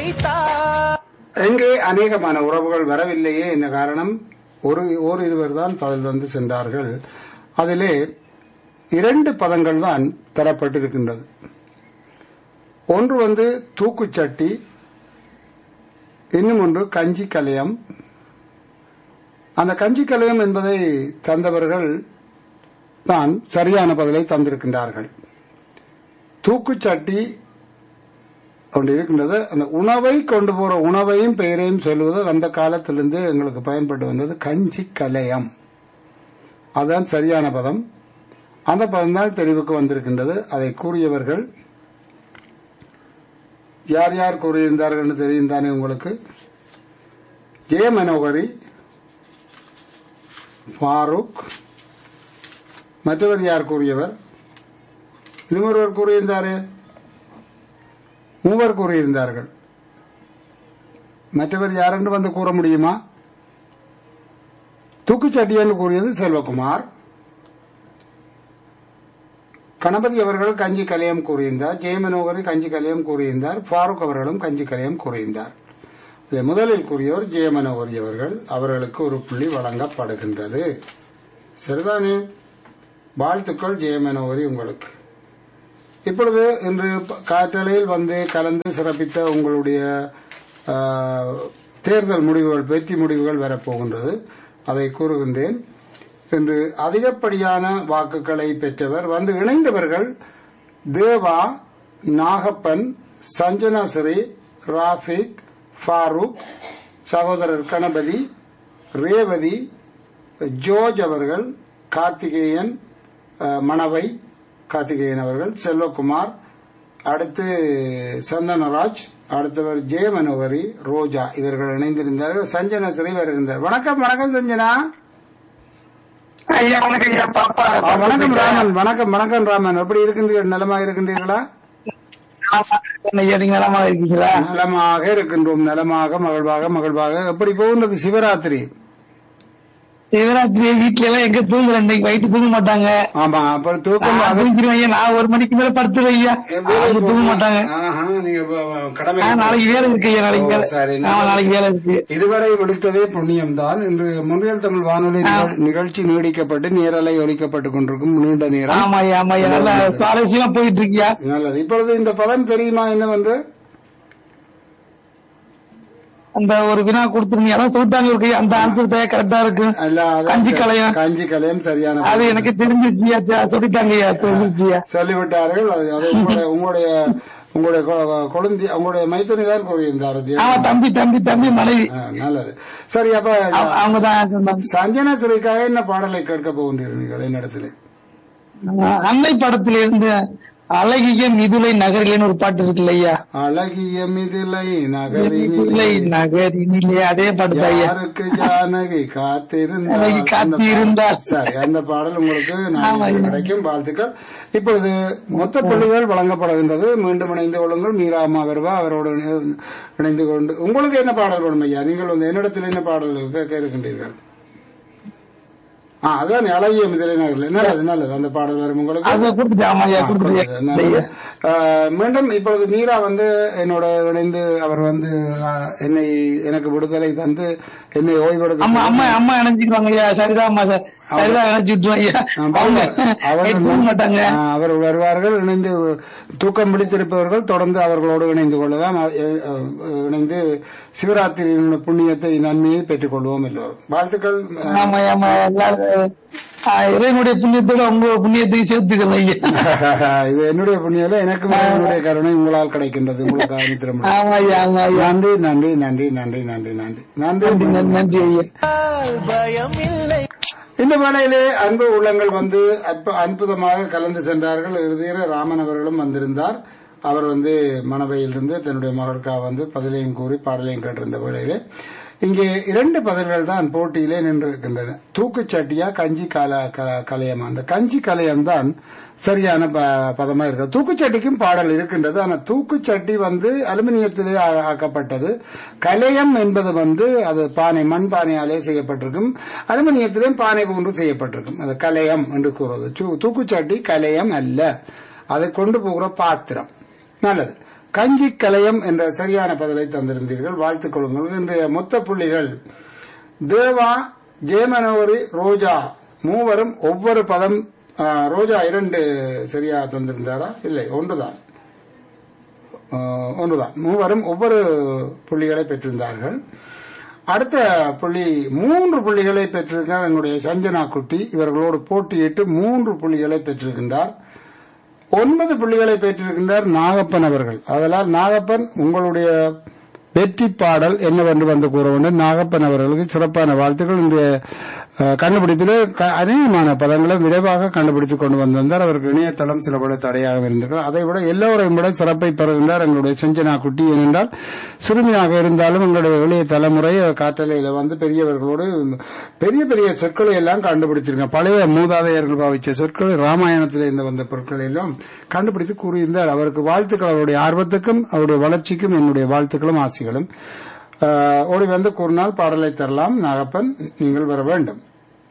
வைத்தார் எங்கே அநேகமான உறவுகள் வரவில்லையே என்ன காரணம் ஒரு ஓர் இருவர் தான் பதில் வந்து சென்றார்கள் அதிலே இரண்டு பதங்கள் தான் தரப்பட்டிருக்கின்றது ஒன்று வந்து தூக்குச்சட்டி இன்னும் ஒன்று கஞ்சி கலையம் அந்த கஞ்சி கலையம் என்பதை தந்தவர்கள் தான் சரியான பதிலை தந்திருக்கின்றார்கள் தூக்குச்சட்டி கொண்டு இருக்கின்றது அந்த உணவை கொண்டு போற உணவையும் பெயரையும் சொல்லுவது அந்த காலத்திலிருந்து எங்களுக்கு பயன்பட்டு வந்தது கஞ்சி கலையம் அதுதான் சரியான பதம் அந்த பதம் தான் தெரிவுக்கு வந்திருக்கின்றது அதை கூறியவர்கள் யார் யார் கூறியிருந்தார்கள் என்று தெரியும் தானே உங்களுக்கு ஜெய மனோகரி ஃபாரூக் மற்றவர் யார் கூறியவர் இன்னொருவர் கூறியிருந்தாரே மூவர் கூறியிருந்தார்கள் மற்றவர் யாரென்று வந்து கூற முடியுமா தூக்குச்சட்டி என்று கூறியது செல்வகுமார் கணபதி அவர்கள் கஞ்சி கலையம் கூறியிருந்தார் ஜெயமனோகரி கஞ்சி கலையம் கூறியிருந்தார் ஃபாரூக் அவர்களும் கஞ்சி கலையம் கூறியிருந்தார் இதை முதலில் கூறியவர் ஜெயமனோகரி அவர்கள் அவர்களுக்கு ஒரு புள்ளி வழங்கப்படுகின்றது சரிதானே வாழ்த்துக்கள் ஜெயமனோகரி உங்களுக்கு இப்பொழுது இன்று ப- காற்றலையில் வந்து கலந்து சிறப்பித்த உங்களுடைய ஆ, தேர்தல் முடிவுகள் வெற்றி முடிவுகள் வரப்போகின்றது அதை கூறுகின்றேன் இன்று அதிகப்படியான வாக்குகளை பெற்றவர் வந்து இணைந்தவர்கள் தேவா நாகப்பன் சஞ்சனா ஸ்ரீ ராஃபிக் ஃபாரூக் சகோதரர் கணபதி ரேவதி ஜோர்ஜ் அவர்கள் கார்த்திகேயன் அஹ், மணவை கார்த்திகேயன் அவர்கள் செல்வகுமார் அடுத்து சந்தனராஜ் அடுத்தவர் ஜெயமனோகரி ரோஜா இவர்கள் இணைந்திருந்தார்கள் சஞ்சனா ஸ்ரீ வருகின்றார் வணக்கம் வணக்கம் சஞ்சனா ஐயா வணக்கம் ஐயா பாப்பா ஆ, வணக்கம் ராமன் வணக்கம் வணக்கம் ராமன் எப்படி இருக்கின்றீர்கள் நலமாக இருக்கின்றீர்களா ஐயா நீங்க நலமா இருக்கீங்களா நலமாக இருக்கின்றோம் நலமாக மகிழ்வாக மகிழ்வாக எப்படி போகின்றது சிவராத்திரி சிவராத்திரி வீட்டுல எல்லாம் எங்க தூங்குற இன்னைக்கு வயிற்று தூங்க மாட்டாங்க ஆமா அப்புறம் தூக்கம் நான் அது தூங்கிடுவேன் ஐயா நான் ஒரு மணிக்கு மேல படுத்துருவேன் ஐயா அவங்க தூங்க மாட்டாங்க ஆஹா, நீங்க வ- கடமை ஆ, நாளைக்கு வேலை இருக்கு ஐயா நாளைக்கு ஓ, வேலை சரி. ஆமா நாளைக்கு வேலை இருக்கு இதுவரை விடுத்ததே புண்ணியம் தான் இன்று முன்றியல் தமிழ் வானொலி நிகழ்- நிகழ்ச்சி நீடிக்கப்பட்டு நேரலை ஒலிக்கப்பட்டுக் கொண்டிருக்கும் நீண்ட நேரம் ஆமா ஐயா ஆமா ஐயா நல்லா சுவாரஸ்யமா போயிட்டு இருக்கியா நல்லது இப்பொழுது இந்த பதம் தெரியுமா என்னவென்று அந்த ஒரு வினா கொடுத்துருந்தீங்க அதான் சொல்லிட்டாங்க இருக்கு அந்த ஆன்சர் கரெக்டா இருக்கு அல்ல, அது- கஞ்சி கலையம். கஞ்சி கலையம் சரியான அது எனக்கு தெரிஞ்சிருச்சியா சொல்லிட்டாங்க ஐயா தெரிஞ்சிருச்சியா சொல்லிவிட்டார்கள் அது அது உங்களுடைய உங்களுடைய உங்களுடைய கொ- கொழுந்தி உங்களுடைய மைத்துனி தான் கூறியிருந்தார் ஆமா தம்பி தம்பி தம்பி மனைவி ஆ, நல்லது சரி அப்ப அவ- அவங்க தான் சொன்னாங்க சஞ்சனா துறைக்காக என்ன பாடலை கேட்க போகின்றீர்கள் என்னிடத்தில் அன்னை படத்துல இருந்து அழகிய மிதுலை நகரிலேன்னு ஒரு பாட்டு இருக்குல்ல ஐயா அழகிய மிதிலை நகரினிலே மிதுலை நகரினிலே அதே பாட்டு தான் ஐயா யாருக்கு ஜானகி காத்திருந்தார் ஜானகி காத்திருந்தார். சரி அந்த பாடல் உங்களுக்கு ஆமா, நாளைக்கு ஐயா. கிடைக்கும் வாழ்த்துக்கள் இப்பொழுது மொத்த புள்ளிகள் வழங்கப்படுகின்றது மீண்டும் இணைந்து கொள்ளுங்கள் மீரா அம்மா வருவா அவரோடு இணை- இணைந்து கொண்டு உங்களுக்கு என்ன பாடல் வேணும் ஐயா நீங்கள் வந்து என்னிடத்தில் என்ன பாடல் கேட்க இருக்கின்றீர்கள் ஆ அதான் அழகிய மிதிலை நகரில் நல்லது நல்லது அந்த பாடல் வரும் உங்களுக்கு அதை கொடுத்துட்டு ஆமா ஐயா கொடுத்துட்டு நல்லது. ஆஹ் மீண்டும் இப்பொழுது மீரா வந்து என்னோட இணைந்து அவர் வந்து ஆஹ், என்னை எனக்கு விடுதலை தந்து என்னை ஓய்வெடுக்க அம்மா அம்மா அம்மா இணைஞ்சுக்குவாங்க ஐயா சரிதான் அம்மா சார் சரிதான் இணைச்சு விட்டுருவோம் ஐயா அவங்க அவர்கள் தூங்க மாட்டாங்க ஆஹ், அவர் வருவார்கள் இணைந்து தூக்கம் பிடித்திருப்பவர்கள் தொடர்ந்து அவர்களோடு இணைந்து கொள்ளலாம் அஹ், அஹ், இணைந்து சிவராத்திரியின் புண்ணியத்தை நன்மையை பெற்றுக் கொள்வோம் எல்லோரும் வாழ்த்துக்கள் ஆமா ஐயா, ஆமா எல்லாரும் ஆ, இறைவனுடைய புண்ணியத்தோட உங்க புண்ணியத்தையும் சேர்த்துக்கிறோம் ஐயா இது என்னுடைய புண்ணியம் எனக்கு என்னுடைய கருணை உங்களால் கிடைக்கின்றது உங்களுக்கு ஆணித்திரம் ஆமா ஐயா ஆமா ஐயா நன்றி நன்றி நன்றி நன்றி நன்றி நன்றி நன்றி நன்றி நன்றி, நன்றி ஐயா பயம் இல்லை இந்த வேளையிலே அன்பு உள்ளங்கள் வந்து அற்ப அற்புதமாக கலந்து சென்றார்கள் இறுதியில் ராமன் அவர்களும் வந்திருந்தார் அவர் வந்து மணவையிலிருந்து தன்னுடைய மகளுக்காக வந்து பதிலையும் கூறி பாடலையும் கேட்டிருந்த வேளையிலே இங்கே இரண்டு பதில்கள் தான் போட்டியிலே நின்றிருக்கின்றன தூக்குச்சட்டியா கஞ்சி கல க- கலையமா அந்த கஞ்சி கலையம் தான் சரியான ப- பதமா இருக்கு தூக்குச்சட்டிக்கும் பாடல் இருக்கின்றது ஆனா தூக்குச்சட்டி வந்து அலுமினியத்திலே ஆ- ஆக்கப்பட்டது கலையம் என்பது வந்து அது பானை மண் பானையாலே செய்யப்பட்டிருக்கும் அலுமினியத்திலும் பானை போன்று செய்யப்பட்டிருக்கும் அது கலையம் என்று கூறுவது சு- தூக்குச்சட்டி கலையம் அல்ல அதை கொண்டு போகிற பாத்திரம் நல்லது கஞ்சி கலையம் என்ற சரியான பதிலை தந்திருந்தீர்கள் வாழ்த்துக் கொள்ளுங்கள் இன்றைய மொத்த புள்ளிகள் தேவா ஜேமனோரி ரோஜா மூவரும் ஒவ்வொரு பதம் ஆ, ரோஜா இரண்டு சரியா தந்திருந்தாரா இல்லை ஒன்றுதான் ஆ, ஒன்றுதான் மூவரும் ஒவ்வொரு புள்ளிகளை பெற்றிருந்தார்கள் அடுத்த புள்ளி மூன்று புள்ளிகளை பெற்றிருக்கிறார் என்னுடைய சஞ்சனா குட்டி இவர்களோடு போட்டியிட்டு மூன்று புள்ளிகளை பெற்றிருக்கின்றார் ஒன்பது புள்ளிகளை பெற்றிருக்கின்றார் நாகப்பன் அவர்கள் அதனால் நாகப்பன் உங்களுடைய வெற்றி பாடல் என்னவென்று வந்து கூற வேண்டும் நாகப்பன் அவர்களுக்கு சிறப்பான வாழ்த்துக்கள் இன்றைய அஹ், கண்டுபிடிப்பிலே க- அதிகமான பதங்களை விரைவாக கண்டுபிடித்துக் கொண்டு வந்திருந்தார் அவருக்கு இணையதளம் சில பல தடையாக இருந்திருக்கிறார் அதை விட எல்லோரையும் விட சிறப்பை பெறுகின்றார் எங்களுடைய செஞ்சனா குட்டி ஏனென்றால் சிறுமியாக இருந்தாலும் எங்களுடைய இளைய தலைமுறை காற்றலையில வந்து பெரியவர்களோடு பெரிய பெரிய சொற்களை எல்லாம் கண்டுபிடிச்சிருக்காங்க பழைய மூதாதையர்கள் பாவிச்ச சொற்கள் ராமாயணத்திலிருந்து வந்த பொருட்களை எல்லாம் கண்டுபிடித்து கூறியிருந்தார் அவருக்கு வாழ்த்துக்கள் அவருடைய ஆர்வத்துக்கும் அவருடைய வளர்ச்சிக்கும் என்னுடைய வாழ்த்துக்களும் ஆசைகளும் ஆஹ், ஓடி வந்து கூறினால் பாடலை தரலாம் நாகப்பன் நீங்கள் வர வேண்டும்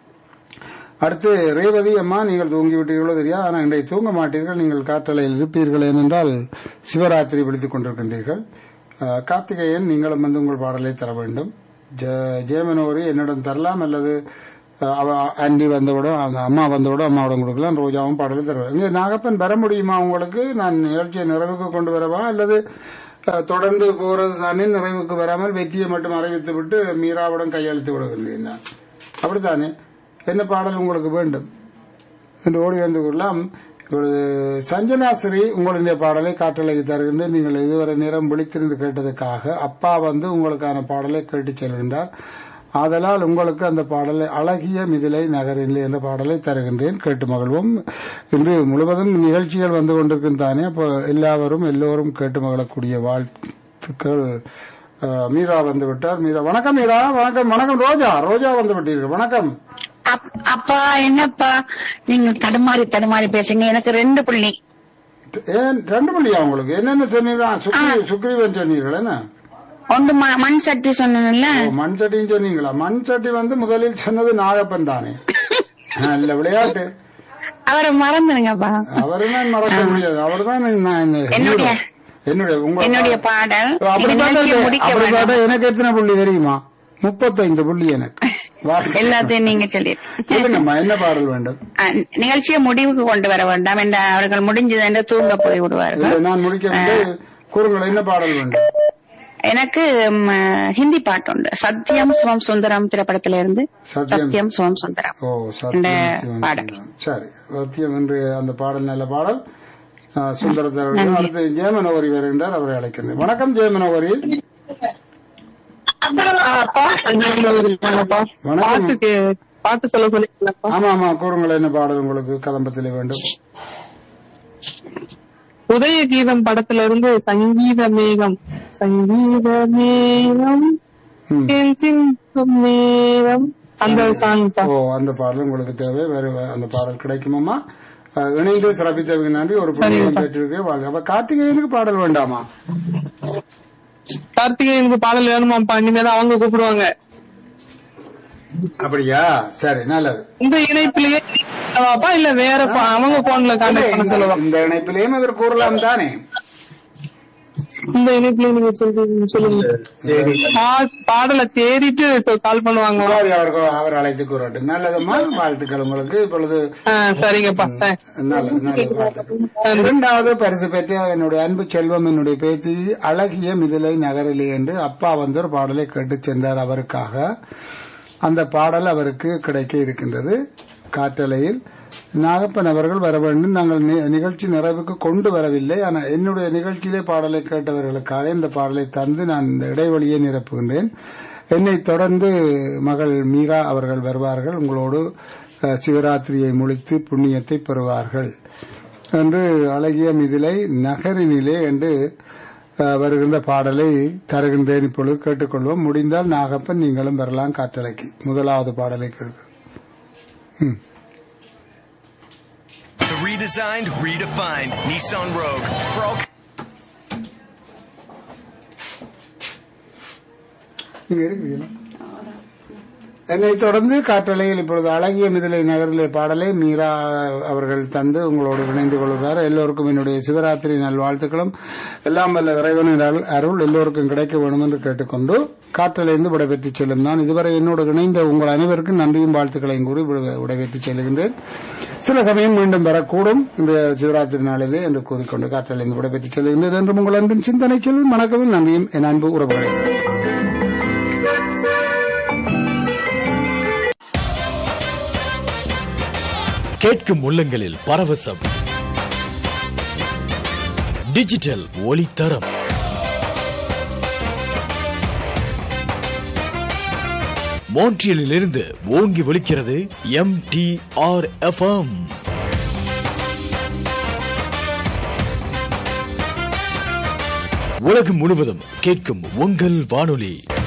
அடுத்து ரேவதி அம்மா நீங்கள் தூங்கி விட்டீர்களோ தெரியாது ஆனால் இன்றைய தூங்க மாட்டீர்கள் நீங்கள் காற்றலையில் இருப்பீர்கள் ஏனென்றால் சிவராத்திரி விழித்துக் கொண்டிருக்கின்றீர்கள் ஆஹ், கார்த்திகேயன் நீங்களும் வந்து உங்கள் பாடலை தர வேண்டும் ஜெ- ஜெயமனோரி என்னிடம் தரலாம் அல்லது ஆஹ், அவ ஆண்டி வந்தவுடன் அந்த அம்மா வந்தவுடன் அம்மாவிடம் கொடுக்கலாம் ரோஜாவும் பாடலை தருவேன் இங்கே நாகப்பன் வர முடியுமா உங்களுக்கு நான் நிகழ்ச்சியை நிறைவுக்கு கொண்டு வரவா அல்லது ஆஹ், தொடர்ந்து போறது தானே நிறைவுக்கு வராமல் வெற்றியை மட்டும் அறிவித்து விட்டு மீராவுடன் கையெழுத்து விடுகின்றேன் நான். அப்படித்தானே என்ன பாடல் உங்களுக்கு வேண்டும் என்று ஓடி வந்து கொள்ளலாம் இப்பொழுது சஞ்சனாசிரி உங்களுடைய பாடலை காற்றலைக்கு தருகின்றேன் நீங்கள் இதுவரை நேரம் விழித்திருந்து கேட்டதுக்காக அப்பா வந்து உங்களுக்கான பாடலை கேட்டுச் செல்கின்றார் ஆதலால் உங்களுக்கு அந்த பாடலை அழகிய மிதிலை நகரில் என்ற பாடலை தருகின்றேன் கேட்டு மகிழ்வோம் இன்று முழுவதும் நிகழ்ச்சிகள் வந்து கொண்டிருக்கின்றானே அப்போ எல்லாவரும் எல்லோரும் கேட்டு மகிழக்கூடிய வாழ்த்துக்கள் அஹ், மீரா வந்து விட்டார் மீரா வணக்கம் மீரா வணக்கம் வணக்கம் ரோஜா ரோஜா வந்து விட்டீர்கள் வணக்கம் அப்- அப்பா என்னப்பா நீங்க தடுமாறி தடுமாறி பேசுங்க எனக்கு ரெண்டு புள்ளி ஏன் ரெண்டு மணியா உங்களுக்கு என்னென்ன சொன்னீங்களா சுக்ரி சுக்ரீவன் சொன்னீர்கள் என்ன ஒன்று ம- மண் சட்டி சொன்னேன்ல ஓ, மண் சட்டின்னு சொன்னீங்களா மண் சட்டி வந்து முதலில் சொன்னது நாகப்பன் தானே நல்ல விளையாட்டு அவரை மறந்துருங்கப்பா அவரு தான் மறக்க முடியாது அவர் தான் என்னுடைய என்னுடைய உங்க என்னுடைய பாடல் அப்படி இந்த பார்த்தா நிகழ்ச்சியை முடிக்க அப்படி வேண்டாம். பார்த்தா எனக்கு எத்தனை புள்ளி தெரியுமா முப்பத்தைந்து புள்ளி எனக்கு வா- எல்லாத்தையும் நீங்க சொல்லி சொல்லுங்கம்மா என்ன பாடல் வேண்டும் நிகழ்ச்சியை முடிவுக்கு கொண்டு வர வேண்டாம் என்ற அவர்கள் முடிஞ்சது என்று தூங்க போய் விடுவார்கள் இல்லை, நான் முடிக்க வந்து கூறுங்கள் என்ன பாடல் வேண்டும் எனக்கு ம், ஹிந்தி பாட்டு உண்டு சத்யம் சுவம் சுந்தரம் திரைப்படத்தில இருந்து சத்யம். சத்யம் சுவம் சுந்தரம் ஓ இந்த சத்தியம் சிவன் பாடல். சிவன். சரி சத்தியம் என்று அந்த பாடல் நல்ல பாடல் ஆ, சுந்தரத்தர் அடுத்து ஜெயமனோகரி வருகின்றார் அவரை அழைக்கின்றேன் வணக்கம் ஜெயமனோகரி வணக்கம். பாட்டுக்கு பாட்டு சொல்ல சொல்லிருக்கீங்களா ஆமா ஆமா கூறுங்கள் என்ன பாடல் உங்களுக்கு கதம்பத்திலே வேண்டும் உதய கீதம் படத்துல இருந்து சங்கீத மேகம் சங்கீத மேகம் ம். என் சிந்தும் நேரம் அந்த சாங் ஓ அந்த பாடல் உங்களுக்கு தேவை வேறு வே- அந்த பாடல் கிடைக்குமாமா ஆ, இணைந்து சிறப்பித்தவங்க நன்றி ஒரு புள்ளியும் பெற்றிருக்கேன் வாழ்க. அப்ப கார்த்திகேயனுக்கு பாடல் வேண்டாமா கார்த்திகேயனுக்கு பாடல் வேணுமாப்பா இனிமேதான் அவங்க கூப்பிடுவாங்க அப்படியா சரி நல்லது இந்த இணைப்பிலேயே வாப்பா இல்ல வேற பா- அவங்க போன்ல கான்டாக்ட் பண்ண சொல்லலாம் இந்த இணைப்பிலேயும் இவர் கூறலாம் தானே இந்த இணைப்புல நீங்க சொல்றீங்க சொல்லுங்க பா- பாடலை தேடிட்டு கால் பண்ணுவாங்களா சரி, அவருக்கு அவர் அழைத்து கூறட்டும் நல்லதும்மா வாழ்த்துக்கள் உங்களுக்கு இப்பொழுது ஆ, சரிங்கப்பா ஆ. நல்ல நல்ல வாழ்த்துக்கள். இரண்டாவது பரிசு பெற்ற என்னுடைய அன்பு செல்வம் என்னுடைய பேத்தி அழகிய மிதிலை நகரிலே என்று அப்பா வந்து ஒரு பாடலை கேட்டு சென்றார் அவருக்காக அந்த பாடல் அவருக்கு கிடைக்க இருக்கின்றது காற்றலையில் நாகப்பன் அவர்கள் வர வேண்டும் நாங்கள் நி- நிகழ்ச்சி நிறைவுக்கு கொண்டு வரவில்லை ஆனால் என்னுடைய நிகழ்ச்சியிலே பாடலை கேட்டவர்களுக்காக இந்த பாடலை தந்து நான் இந்த இடைவெளியை நிரப்புகின்றேன் என்னை தொடர்ந்து மகள் மீரா அவர்கள் வருவார்கள் உங்களோடு அஹ், சிவராத்திரியை முடித்து புண்ணியத்தை பெறுவார்கள் என்று அழகிய மிதிலை நகரினிலே என்று அஹ், வருகின்ற பாடலை தருகின்றேன் இப்பொழுது கேட்டுக்கொள்வோம் முடிந்தால் நாகப்பன் நீங்களும் வரலாம் காற்றலைக்கு முதலாவது பாடலை கேட்க The redesigned, redefined Nissan Rogue. For all நீங்க இருக்கிறீங்களா என்னைத் தொடர்ந்து காற்றலையில் இப்பொழுது அழகிய மிதிலை நகரிலே பாடலை மீரா அவர்கள் தந்து உங்களோடு இணைந்து கொள்கிறார் எல்லோருக்கும் என்னுடைய சிவராத்திரி நல்வாழ்த்துக்களும் எல்லாம் வல்ல இறைவனின் அருள்- அருள் எல்லோருக்கும் கிடைக்க வேண்டும் என்று கேட்டுக்கொண்டு காற்றலைந்து விடைபெற்று செல்லும் நான் இதுவரை என்னோடு இணைந்த உங்கள் அனைவருக்கும் நன்றியும் வாழ்த்துக்களையும் கூறி விடை- விடைபெற்று செல்கின்றேன் சில சமயம் மீண்டும் வரக்கூடும் இந்த சிவராத்திரி நாளிலே என்று கூறிக்கொண்டு காற்றலைந்து விடைபெற்று செல்கின்றேன் என்று உங்கள் அன்பின் சிந்தனை செல்வம் வணக்கமும் நன்றியும் என் அன்பு உறவுகளே கேட்கும் உள்ளங்களில் பரவசம் டிஜிட்டல் ஒளித்தரம் மோன்ட்ரியலில் இருந்து ஓங்கி ஒலிக்கிறது எம் டி ஆர் எஃப்எம் உலகம் முழுவதும் கேட்கும் உங்கள் வானொலி